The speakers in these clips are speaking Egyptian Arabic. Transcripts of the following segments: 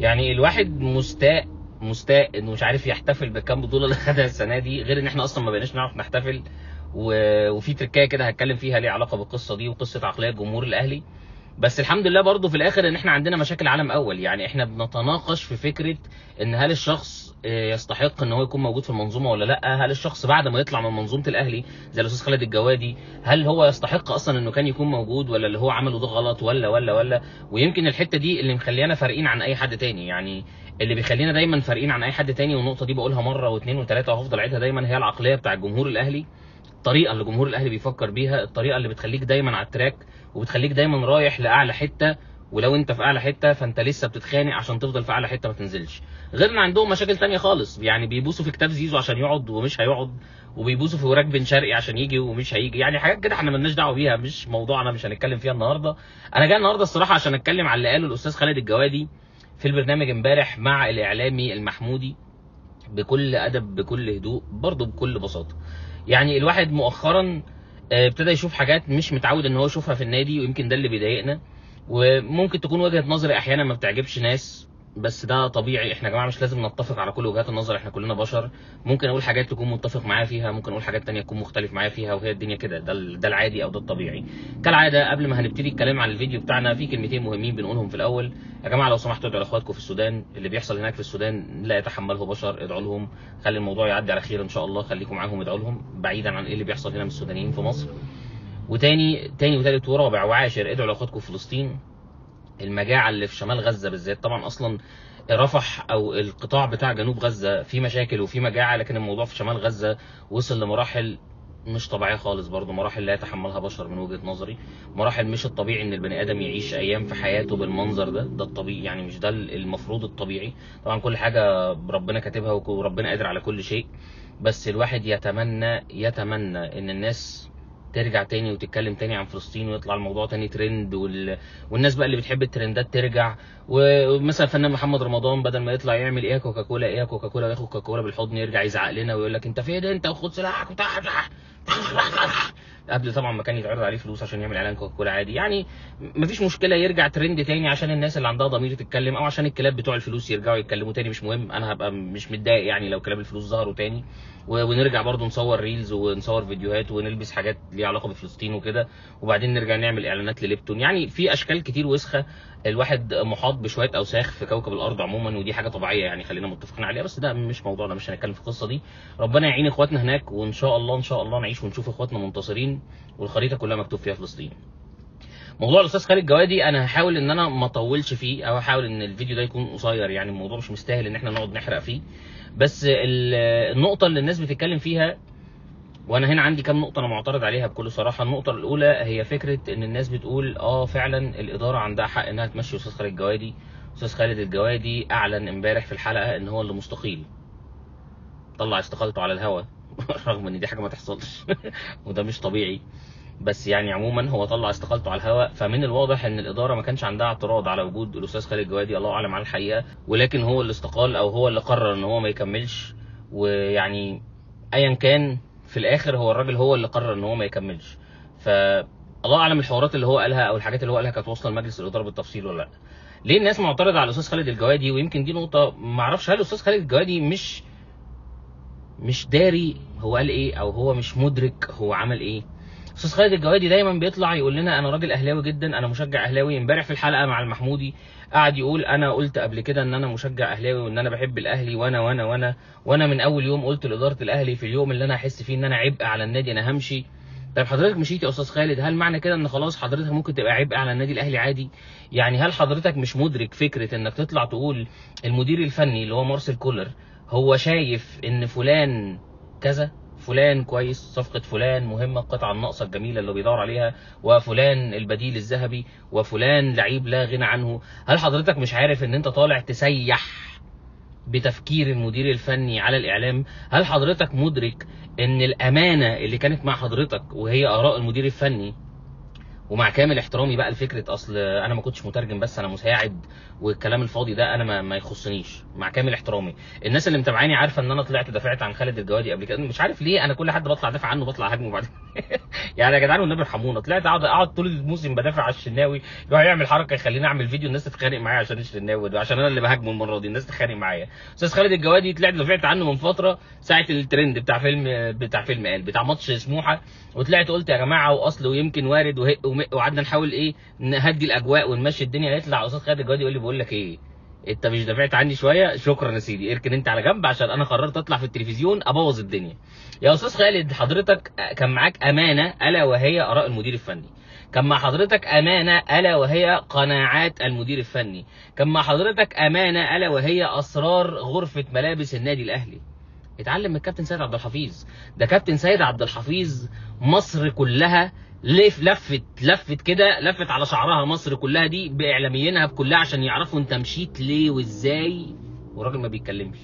يعني الواحد مستاء مستاء انه مش عارف يحتفل بكام بطوله اللي خدها السنه دي غير ان احنا اصلا ما بقيناش نعرف نحتفل و... وفي تركايه كده هتكلم فيها ليها علاقه بالقصه دي وقصه عقليه الجمهور الاهلي بس الحمد لله برضه في الاخر ان احنا عندنا مشاكل عالم اول يعني احنا بنتناقش في فكره ان هل الشخص آه، يستحق ان هو يكون موجود في المنظومه ولا لا هل الشخص بعد ما يطلع من منظومه الاهلي زي الاستاذ خالد الجوادي هل هو يستحق اصلا انه كان يكون موجود ولا اللي هو عمله ده غلط ولا ولا ولا ويمكن الحته دي اللي مخليانا فارقين عن اي حد تاني يعني اللي بيخلينا دايما فارقين عن اي حد تاني والنقطه دي بقولها مره واثنين وثلاثه وهفضل اعيدها دايما هي العقليه بتاع الجمهور الاهلي الطريقه اللي جمهور الاهلي بيفكر بيها الطريقه اللي بتخليك دايما على التراك وبتخليك دايما رايح لاعلى حته ولو انت في اعلى حته فانت لسه بتتخانق عشان تفضل في اعلى حته ما تنزلش غير ان عندهم مشاكل تانية خالص يعني بيبوسوا في كتاب زيزو عشان يقعد ومش هيقعد وبيبوسوا في وراك بن شرقي عشان يجي ومش هيجي يعني حاجات كده احنا مالناش دعوه بيها مش موضوعنا مش هنتكلم فيها النهارده انا جاي النهارده الصراحه عشان اتكلم على اللي قاله الاستاذ خالد الجوادي في البرنامج امبارح مع الاعلامي المحمودي بكل ادب بكل هدوء برضه بكل بساطه يعني الواحد مؤخرا آه، ابتدى يشوف حاجات مش متعود ان هو يشوفها في النادي ويمكن ده اللي بيضايقنا وممكن تكون وجهه نظري احيانا ما بتعجبش ناس بس ده طبيعي احنا يا جماعه مش لازم نتفق على كل وجهات النظر احنا كلنا بشر ممكن اقول حاجات تكون متفق معايا فيها ممكن اقول حاجات تانية تكون مختلف معايا فيها وهي الدنيا كده ده ال- ده العادي او ده الطبيعي كالعاده قبل ما هنبتدي الكلام عن الفيديو بتاعنا في كلمتين مهمين بنقولهم في الاول يا جماعه لو سمحتوا ادعوا لاخواتكم في السودان اللي بيحصل هناك في السودان لا يتحمله بشر ادعوا لهم خلي الموضوع يعدي على خير ان شاء الله خليكم معاهم ادعوا لهم بعيدا عن ايه اللي بيحصل هنا من السودانيين في مصر وتاني تاني وتالت ورابع وعاشر ادعوا لاخواتكم في فلسطين المجاعه اللي في شمال غزه بالذات طبعا اصلا رفح او القطاع بتاع جنوب غزه في مشاكل وفي مجاعه لكن الموضوع في شمال غزه وصل لمراحل مش طبيعيه خالص برضه مراحل لا يتحملها بشر من وجهه نظري مراحل مش الطبيعي ان البني ادم يعيش ايام في حياته بالمنظر ده ده الطبيعي يعني مش ده المفروض الطبيعي طبعا كل حاجه ربنا كاتبها وربنا قادر على كل شيء بس الواحد يتمنى يتمنى ان الناس ترجع تاني وتتكلم تاني عن فلسطين ويطلع الموضوع تاني ترند وال... والناس بقى اللي بتحب الترندات ترجع ومثلا الفنان محمد رمضان بدل ما يطلع يعمل ايه كوكاكولا ايه كوكاكولا وياخد كوكاكولا بالحضن يرجع يزعق لنا ويقول لك انت فين انت وخد سلاحك وتع قبل طبعا ما كان يتعرض عليه فلوس عشان يعمل اعلان كوكاكولا عادي يعني مفيش مشكله يرجع ترند تاني عشان الناس اللي عندها ضمير تتكلم او عشان الكلاب بتوع الفلوس يرجعوا يتكلموا تاني مش مهم انا هبقى مش متضايق يعني لو كلاب الفلوس ظهروا تاني و- ونرجع برضو نصور ريلز ونصور فيديوهات ونلبس حاجات ليها علاقه بفلسطين وكده وبعدين نرجع نعمل اعلانات لليبتون يعني في اشكال كتير وسخه الواحد محاط بشويه اوساخ في كوكب الارض عموما ودي حاجه طبيعيه يعني خلينا متفقين عليها بس ده مش موضوعنا مش هنتكلم في القصه دي ربنا يعين اخواتنا هناك وان شاء الله ان شاء الله نعيش ونشوف اخواتنا منتصرين والخريطه كلها مكتوب فيها فلسطين موضوع الاستاذ خالد جوادي انا هحاول ان انا ما اطولش فيه او هحاول ان الفيديو ده يكون قصير يعني الموضوع مش مستاهل ان احنا نقعد نحرق فيه بس ال- النقطه اللي الناس بتتكلم فيها وانا هنا عندي كام نقطه انا معترض عليها بكل صراحه النقطه الاولى هي فكره ان الناس بتقول اه فعلا الاداره عندها حق انها تمشي استاذ خالد الجوادي استاذ خالد الجوادي اعلن امبارح في الحلقه ان هو اللي مستقيل طلع استقالته على الهوا رغم ان دي حاجه ما تحصلش وده مش طبيعي بس يعني عموما هو طلع استقالته على الهواء فمن الواضح ان الاداره ما كانش عندها اعتراض على وجود الاستاذ خالد جوادي الله اعلم على الحقيقه ولكن هو اللي استقال او هو اللي قرر ان هو ما يكملش ويعني ايا كان في الاخر هو الراجل هو اللي قرر ان هو ما يكملش ف الله اعلم الحوارات اللي هو قالها او الحاجات اللي هو قالها كانت واصله لمجلس الاداره بالتفصيل ولا لا ليه الناس معترضه على الاستاذ خالد الجوادي ويمكن دي نقطه ما اعرفش هل الاستاذ خالد الجوادي مش مش داري هو قال ايه او هو مش مدرك هو عمل ايه استاذ خالد الجوادي دايما بيطلع يقول لنا انا راجل اهلاوي جدا انا مشجع اهلاوي امبارح في الحلقه مع المحمودي قعد يقول انا قلت قبل كده ان انا مشجع اهلاوي وان انا بحب الاهلي وانا وانا وانا وانا من اول يوم قلت لاداره الاهلي في اليوم اللي انا احس فيه ان انا عبء على النادي انا همشي طيب حضرتك مشيت يا استاذ خالد هل معنى كده ان خلاص حضرتك ممكن تبقى عبء على النادي الاهلي عادي يعني هل حضرتك مش مدرك فكره انك تطلع تقول المدير الفني اللي هو مارسيل كولر هو شايف ان فلان كذا فلان كويس صفقة فلان مهمة القطعة الناقصة الجميلة اللي بيدور عليها وفلان البديل الذهبي وفلان لعيب لا غنى عنه هل حضرتك مش عارف ان انت طالع تسيح بتفكير المدير الفني على الاعلام هل حضرتك مدرك ان الامانة اللي كانت مع حضرتك وهي اراء المدير الفني ومع كامل احترامي بقى لفكره اصل انا ما كنتش مترجم بس انا مساعد والكلام الفاضي ده انا ما, ما يخصنيش مع كامل احترامي الناس اللي متابعاني عارفه ان انا طلعت دافعت عن خالد الجوادي قبل كده مش عارف ليه انا كل حد بطلع دافع عنه بطلع هاجمه بعدين يعني يا جدعان والنبي ارحمونا طلعت اقعد اقعد طول الموسم بدافع على الشناوي يروح يعمل حركه يخليني اعمل فيديو الناس تتخانق معايا عشان الشناوي عشان انا اللي بهاجمه المره دي الناس تتخانق معايا استاذ خالد الجوادي طلعت دافعت عنه من فتره ساعه الترند بتاع فيلم بتاع فيلم قال بتاع ماتش سموحه وطلعت قلت يا جماعه واصل ويمكن وارد وهق ومق وقعدنا نحاول ايه نهدي الاجواء ونمشي الدنيا يطلع استاذ خالد الجوادي يقول لي بقول لك ايه انت مش دافعت عني شويه شكرا يا سيدي اركن انت على جنب عشان انا قررت اطلع في التلفزيون ابوظ الدنيا يا استاذ خالد حضرتك كان معاك امانه الا وهي اراء المدير الفني كان مع حضرتك امانه الا وهي قناعات المدير الفني كان مع حضرتك امانه الا وهي اسرار غرفه ملابس النادي الاهلي اتعلم من الكابتن سيد عبد الحفيظ ده كابتن سيد عبد الحفيظ مصر كلها لف لفت لفت كده لفت على شعرها مصر كلها دي باعلاميينها بكلها عشان يعرفوا انت مشيت ليه وازاي والراجل ما بيتكلمش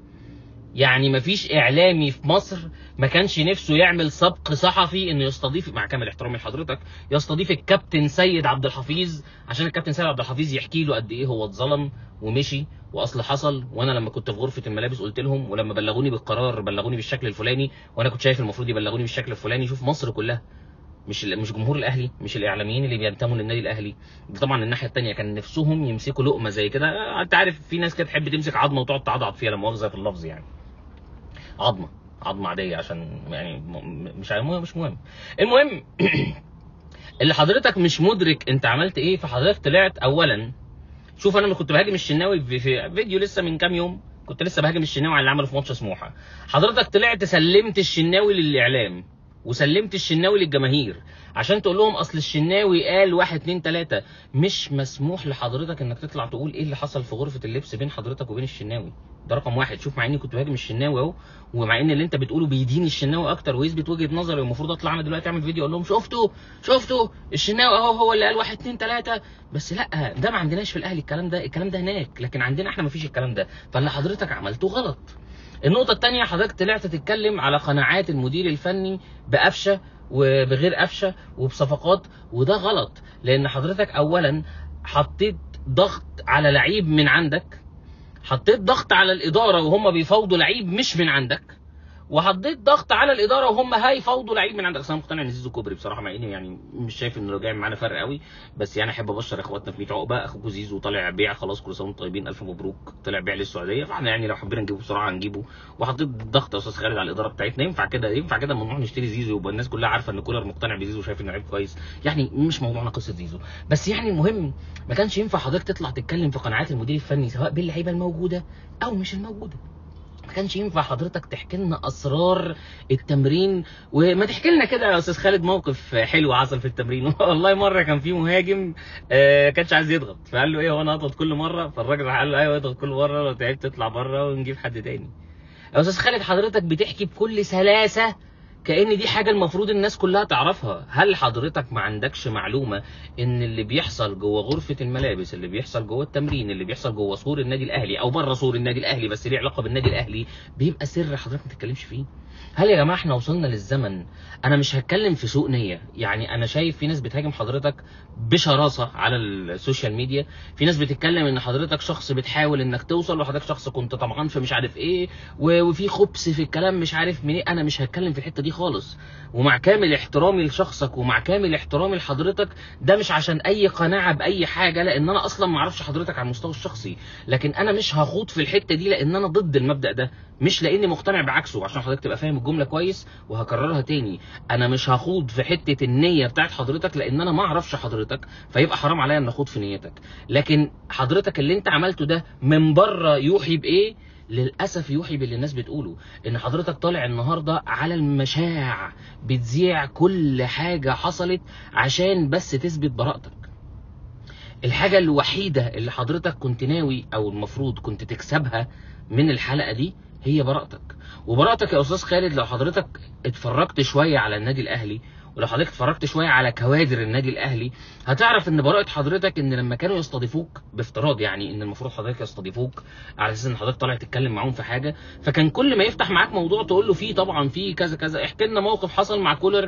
يعني مفيش اعلامي في مصر ما كانش نفسه يعمل سبق صحفي انه يستضيف مع كامل احترامي لحضرتك يستضيف الكابتن سيد عبد الحفيظ عشان الكابتن سيد عبد الحفيظ يحكي له قد ايه هو اتظلم ومشي واصل حصل وانا لما كنت في غرفه الملابس قلت لهم ولما بلغوني بالقرار بلغوني بالشكل الفلاني وانا كنت شايف المفروض يبلغوني بالشكل الفلاني شوف مصر كلها مش مش جمهور الاهلي مش الاعلاميين اللي بينتموا للنادي الاهلي طبعا الناحيه الثانيه كان نفسهم يمسكوا لقمه زي كده انت عارف في ناس كده تحب تمسك عظمه وتقعد تعضعض فيها لا مؤاخذه في اللفظ يعني عظمه عظمه عاديه عشان يعني مش مهم مش مهم المهم اللي حضرتك مش مدرك انت عملت ايه فحضرتك طلعت اولا شوف انا كنت بهاجم الشناوي في, في فيديو لسه من كام يوم كنت لسه بهاجم الشناوي على اللي عمله في ماتش سموحه حضرتك طلعت سلمت الشناوي للاعلام وسلمت الشناوي للجماهير عشان تقول لهم اصل الشناوي قال واحد اتنين تلاته مش مسموح لحضرتك انك تطلع تقول ايه اللي حصل في غرفه اللبس بين حضرتك وبين الشناوي ده رقم واحد شوف مع اني كنت بهاجم الشناوي اهو ومع ان اللي انت بتقوله بيدين الشناوي اكتر ويثبت وجهه نظري والمفروض اطلع انا دلوقتي اعمل فيديو اقول لهم شفتوا شفتوا الشناوي اهو هو اللي قال واحد اتنين تلاته بس لا ده ما عندناش في الاهلي الكلام ده الكلام ده هناك لكن عندنا احنا ما فيش الكلام ده فاللي حضرتك عملته غلط النقطة الثانية حضرتك طلعت تتكلم على قناعات المدير الفني بقفشة وبغير قفشة وبصفقات وده غلط لأن حضرتك أولا حطيت ضغط على لعيب من عندك حطيت ضغط على الإدارة وهم بيفاوضوا لعيب مش من عندك وحطيت ضغط على الاداره وهم هيفاوضوا لعيب من عندك اصل انا مقتنع ان زيزو كوبري بصراحه مع اني يعني مش شايف انه جاي معانا فرق قوي بس يعني احب ابشر اخواتنا في 100 عقبه اخوكم زيزو طالع بيع خلاص كل سنه وانتم طيبين الف مبروك طلع بيع للسعوديه فاحنا يعني لو حبينا نجيبه بسرعه هنجيبه وحطيت ضغط يا استاذ خالد على الاداره بتاعتنا ينفع كده ينفع كده اما نروح نشتري زيزو يبقى الناس كلها عارفه ان كولر مقتنع بزيزو وشايف انه لعيب كويس يعني مش موضوعنا قصه زيزو بس يعني المهم ما كانش ينفع حضرتك تطلع تتكلم في قناعات المدير الفني سواء باللعيبه الموجوده او مش الموجوده ما كانش ينفع حضرتك تحكي لنا اسرار التمرين وما تحكي لنا كده يا استاذ خالد موقف حلو حصل في التمرين والله مره كان في مهاجم آه كانش عايز يضغط فقال له ايه هو انا اضغط كل مره فالراجل قال له ايوه اضغط كل مره لو تعبت تطلع بره ونجيب حد تاني يا استاذ خالد حضرتك بتحكي بكل سلاسه كأن دي حاجة المفروض الناس كلها تعرفها هل حضرتك ما عندكش معلومة ان اللي بيحصل جوه غرفة الملابس اللي بيحصل جوه التمرين اللي بيحصل جوه سور النادي الاهلي او بره سور النادي الاهلي بس ليه علاقة بالنادي الاهلي بيبقى سر حضرتك ما تتكلمش فيه هل يا جماعه احنا وصلنا للزمن انا مش هتكلم في سوء نيه يعني انا شايف في ناس بتهاجم حضرتك بشراسه على السوشيال ميديا في ناس بتتكلم ان حضرتك شخص بتحاول انك توصل وحضرتك شخص كنت طمعان في مش عارف ايه وفي خبث في الكلام مش عارف منين انا مش هتكلم في الحته دي خالص ومع كامل احترامي لشخصك ومع كامل احترامي لحضرتك ده مش عشان اي قناعه باي حاجه لان انا اصلا ما اعرفش حضرتك على المستوى الشخصي لكن انا مش هخوض في الحته دي لان انا ضد المبدا ده مش لاني مقتنع بعكسه عشان حضرتك تبقى فاهم الجمله كويس وهكررها تاني انا مش هخوض في حته النيه بتاعت حضرتك لان انا ما اعرفش حضرتك فيبقى حرام عليا ان اخوض في نيتك لكن حضرتك اللي انت عملته ده من بره يوحي بايه للاسف يوحي باللي الناس بتقوله ان حضرتك طالع النهارده على المشاع بتذيع كل حاجه حصلت عشان بس تثبت براءتك الحاجه الوحيده اللي حضرتك كنت ناوي او المفروض كنت تكسبها من الحلقه دي هي براءتك وبراءتك يا استاذ خالد لو حضرتك اتفرجت شويه على النادي الاهلي ولو حضرتك اتفرجت شويه على كوادر النادي الاهلي هتعرف ان براءه حضرتك ان لما كانوا يستضيفوك بافتراض يعني ان المفروض حضرتك يستضيفوك على اساس ان حضرتك طالع تتكلم معاهم في حاجه فكان كل ما يفتح معاك موضوع تقول له فيه طبعا فيه كذا كذا احكي لنا موقف حصل مع كولر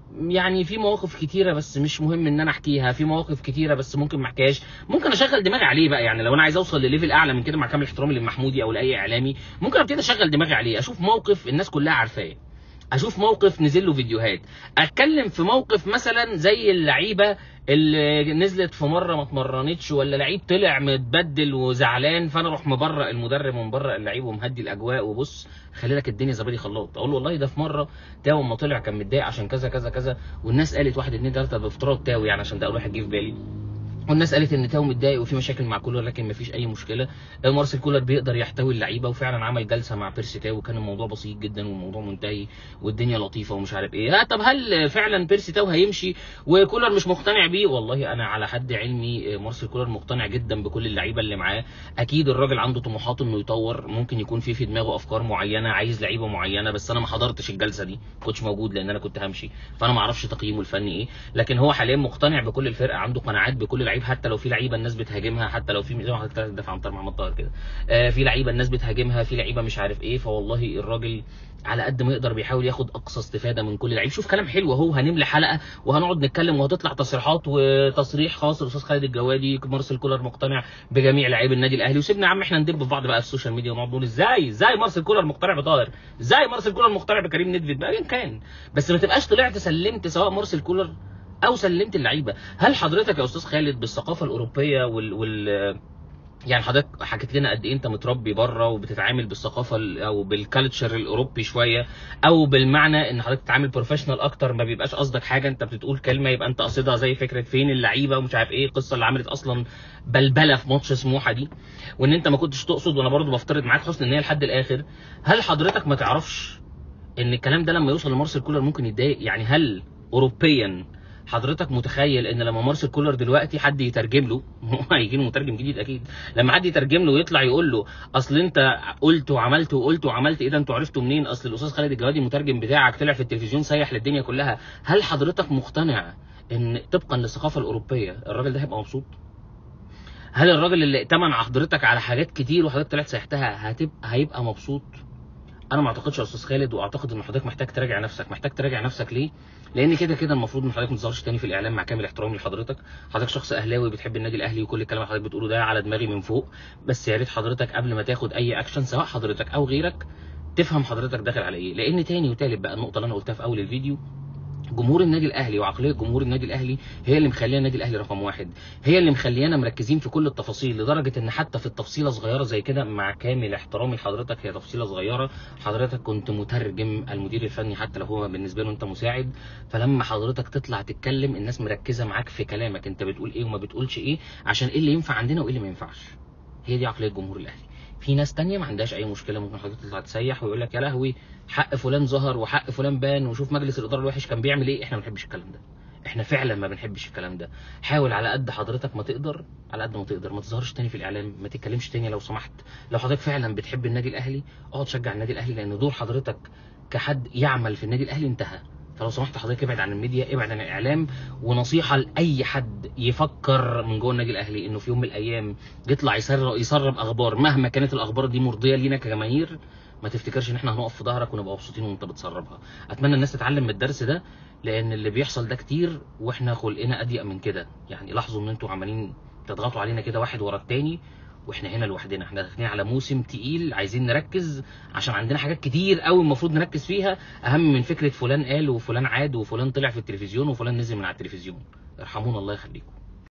يعني في مواقف كتيره بس مش مهم ان انا احكيها في مواقف كتيره بس ممكن ما احكيهاش ممكن اشغل دماغي عليه بقى يعني لو انا عايز اوصل لليفل اعلى من كده مع كامل احترامي للمحمودي او لاي اعلامي ممكن ابتدي اشغل دماغي عليه اشوف موقف الناس كلها عارفاه اشوف موقف نزل له فيديوهات اتكلم في موقف مثلا زي اللعيبه اللي نزلت في مره ما اتمرنتش ولا لعيب طلع متبدل وزعلان فانا اروح مبرق المدرب ومبرق اللعيب ومهدي الاجواء وبص خلي لك الدنيا زبادي خلاط اقول له والله ده في مره تاو اما طلع كان متضايق عشان كذا كذا كذا والناس قالت واحد اتنين تلاته بافتراض تاو يعني عشان ده اول واحد جه في بالي والناس قالت ان تاو متضايق وفي مشاكل مع كولر لكن مفيش اي مشكله مارسيل كولر بيقدر يحتوي اللعيبه وفعلا عمل جلسه مع بيرسي تاو وكان الموضوع بسيط جدا والموضوع منتهي والدنيا لطيفه ومش عارف ايه ها طب هل فعلا بيرسي تاو هيمشي وكولر مش مقتنع بيه والله انا على حد علمي مارسيل كولر مقتنع جدا بكل اللعيبه اللي معاه اكيد الراجل عنده طموحات انه يطور ممكن يكون في في دماغه افكار معينه عايز لعيبه معينه بس انا ما حضرتش الجلسه دي كنتش موجود لان انا كنت همشي فانا ما اعرفش تقييمه الفني ايه لكن هو حاليا مقتنع بكل الفرقه عنده قناعات بكل لعيب حتى لو في لعيبه الناس بتهاجمها حتى لو في زي ما حضرتك دافع عن طارق محمد طاهر كده آه في لعيبه الناس بتهاجمها في لعيبه مش عارف ايه فوالله الراجل على قد ما يقدر بيحاول ياخد اقصى استفاده من كل لعيب شوف كلام حلو اهو هنملي حلقه وهنقعد نتكلم وهتطلع تصريحات وتصريح خاص الاستاذ خالد الجوادي مارسيل كولر مقتنع بجميع لاعبي النادي الاهلي وسيبنا يا عم احنا ندب في بعض بقى في السوشيال ميديا ونقعد نقول ازاي ازاي مارسيل كولر مقتنع بطاهر ازاي مارسيل كولر مقتنع بكريم نيدفيد بقى ايا كان بس ما تبقاش طلعت سلمت سواء مارسيل كولر او سلمت اللعيبه هل حضرتك يا استاذ خالد بالثقافه الاوروبيه وال, وال... يعني حضرتك حكيت لنا قد ايه انت متربي بره وبتتعامل بالثقافه او بالكالتشر الاوروبي شويه او بالمعنى ان حضرتك بتتعامل بروفيشنال اكتر ما بيبقاش قصدك حاجه انت بتقول كلمه يبقى انت قصدها زي فكره فين اللعيبه ومش عارف ايه القصه اللي عملت اصلا بلبله في ماتش سموحه دي وان انت ما كنتش تقصد وانا برضو بفترض معاك حسن النيه لحد الاخر هل حضرتك ما تعرفش ان الكلام ده لما يوصل لمارسيل كولر ممكن يتضايق يعني هل اوروبيا حضرتك متخيل ان لما مارسيل كولر دلوقتي حد يترجم له هيجي له مترجم جديد اكيد لما حد يترجم له ويطلع يقول له اصل انت قلت وعملت وقلت وعملت ايه ده انتوا عرفتوا منين اصل الاستاذ خالد الجوادي المترجم بتاعك طلع في التلفزيون سيح للدنيا كلها هل حضرتك مقتنع ان طبقا للثقافه الاوروبيه الراجل ده هيبقى مبسوط هل الراجل اللي ائتمن حضرتك على حاجات كتير وحضرتك طلعت سيحتها هتبقى هيبقى مبسوط انا ما اعتقدش يا استاذ خالد واعتقد ان حضرتك محتاج تراجع نفسك محتاج تراجع نفسك ليه لان كده كده المفروض ان حضرتك ما تظهرش تاني في الاعلام مع كامل احترامي لحضرتك حضرتك شخص اهلاوي بتحب النادي الاهلي وكل الكلام اللي حضرتك بتقوله ده على دماغي من فوق بس يا ريت حضرتك قبل ما تاخد اي اكشن سواء حضرتك او غيرك تفهم حضرتك داخل على ايه لان تاني وتالت بقى النقطه اللي انا قلتها في اول الفيديو جمهور النادي الاهلي وعقليه جمهور النادي الاهلي هي اللي مخليه النادي الاهلي رقم واحد هي اللي مخليانا مركزين في كل التفاصيل لدرجه ان حتى في التفصيله صغيره زي كده مع كامل احترامي لحضرتك هي تفصيله صغيره حضرتك كنت مترجم المدير الفني حتى لو هو بالنسبه له انت مساعد فلما حضرتك تطلع تتكلم الناس مركزه معاك في كلامك انت بتقول ايه وما بتقولش ايه عشان ايه اللي ينفع عندنا وايه اللي ما ينفعش هي دي عقليه جمهور الاهلي في ناس تانية ما عندهاش اي مشكله ممكن حضرتك تطلع تسيح ويقول لك يا لهوي حق فلان ظهر وحق فلان بان وشوف مجلس الاداره الوحش كان بيعمل ايه احنا ما بنحبش الكلام ده احنا فعلا ما بنحبش الكلام ده حاول على قد حضرتك ما تقدر على قد ما تقدر ما تظهرش تاني في الاعلام ما تتكلمش تاني لو سمحت لو حضرتك فعلا بتحب النادي الاهلي اقعد شجع النادي الاهلي لان دور حضرتك كحد يعمل في النادي الاهلي انتهى فلو سمحت حضرتك ابعد عن الميديا ابعد عن الاعلام ونصيحه لاي حد يفكر من جوه النادي الاهلي انه في يوم من الايام يطلع يسرب يسرب اخبار مهما كانت الاخبار دي مرضيه لينا كجماهير ما تفتكرش ان احنا هنقف في ظهرك ونبقى مبسوطين وانت بتسربها اتمنى الناس تتعلم من الدرس ده لان اللي بيحصل ده كتير واحنا خلقنا اضيق من كده يعني لاحظوا ان انتوا عمالين تضغطوا علينا كده واحد ورا التاني واحنا هنا لوحدنا احنا داخلين على موسم تقيل عايزين نركز عشان عندنا حاجات كتير قوي المفروض نركز فيها اهم من فكره فلان قال وفلان عاد وفلان طلع في التلفزيون وفلان نزل من على التلفزيون ارحمونا الله يخليكم